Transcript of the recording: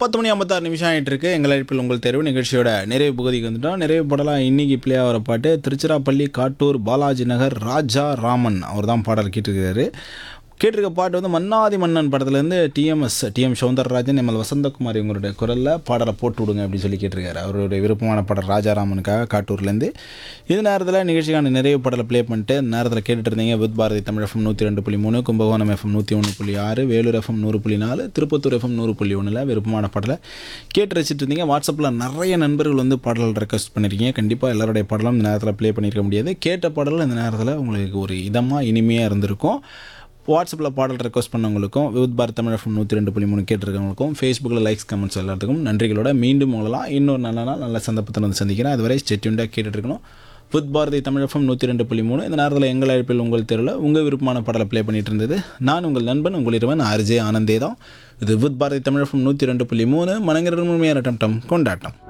பத்து மணி ஐம்பத்தாறு நிமிஷம் ஆகிட்டு இருக்கு எங்கள் அழைப்பில் உங்கள் தேர்வு நிகழ்ச்சியோட நிறைவு பகுதிக்கு வந்துட்டோம் நிறைவு படலாம் இன்னைக்கு பிளே ஆகிற பாட்டு திருச்சிராப்பள்ளி காட்டூர் பாலாஜி நகர் ராஜா ராமன் அவர் தான் பாடல் கேட்டிருக்காரு கேட்டிருக்க பாட்டு வந்து மன்னாதி மன்னன் படத்துலேருந்து TMS TM Soundararajan ML Vasanthakumar இவங்களுடைய குரலில் பாடலை போட்டு விடுங்க அப்படின்னு சொல்லி கேட்டிருக்காரு அவருடைய விருப்பமான பாடல் ராஜாராமனுக்காக காட்டூர்லேருந்து இது நேரத்தில் நிகழ்ச்சிக்கான நிறைவு பாடலை ப்ளே பண்ணிட்டு இந்த நேரத்தில் கேட்டுட்டு இருந்தீங்க வித் பாரதி தமிழ் எஃப்எம் நூற்றி ரெண்டு புள்ளி மூணு கும்பகோணம் எஃப்எம் நூற்றி ஒன்று புள்ளி ஆறு வேலூர் எஃப்எம் நூறு புள்ளி நாலு திருப்பத்தூர் எஃப்எம் நூறு புள்ளி ஒன்றில் விருப்பமான பாடலை கேட்டு ரசிச்சுட்டு இருந்தீங்க வாட்ஸ்அப்பில் நிறைய நண்பர்கள் வந்து பாடல் ரெக்வஸ்ட் பண்ணியிருக்கீங்க கண்டிப்பாக எல்லாருடைய பாடலும் இந்த நேரத்தில் ப்ளே பண்ணியிருக்க முடியாது கேட்ட பாடல் இந்த நேரத்தில் உங்களுக்கு ஒரு இதமாக இனிமையாக இருந்திருக்கும் வாட்ஸ்அப்பில் பாடல் ரெக்வஸ்ட் பண்ணவங்களுக்கும் வித் பாரத் தமிழ் எஃப்எம் நூற்றி ரெண்டு புள்ளி மூணு கேட்டிருக்கவங்களுக்கும் ஃபேஸ்புக்கில் லைக்ஸ் கமெண்ட்ஸ் எல்லாத்துக்கும் நன்றிகளோட மீண்டும் உங்களெல்லாம் இன்னொரு நல்ல நாள் நல்ல சந்தர்ப்பத்தில் வந்து சந்திக்கிறேன் அதுவரை ஸ்டெட்யூண்டாக கேட்டுட்டு இருக்கணும் வித் பாரதி தமிழ் எஃப்எம் நூற்றி ரெண்டு புள்ளி மூணு இந்த நேரத்தில் எங்கள் அழைப்பில் உங்கள் தெருவில் உங்கள் விருப்பமான பாடலை ப்ளே பண்ணிட்டு இருந்தது நான் உங்கள் நண்பன் உங்கள் இருவன் ஆர்ஜே ஆனந்தே தான் இது வித் பாரதி தமிழ் எஃப்எம் நூற்றி ரெண்டு புள்ளி மூணு மனங்கிற முழுமையான டம் டம் கொண்டாட்டம்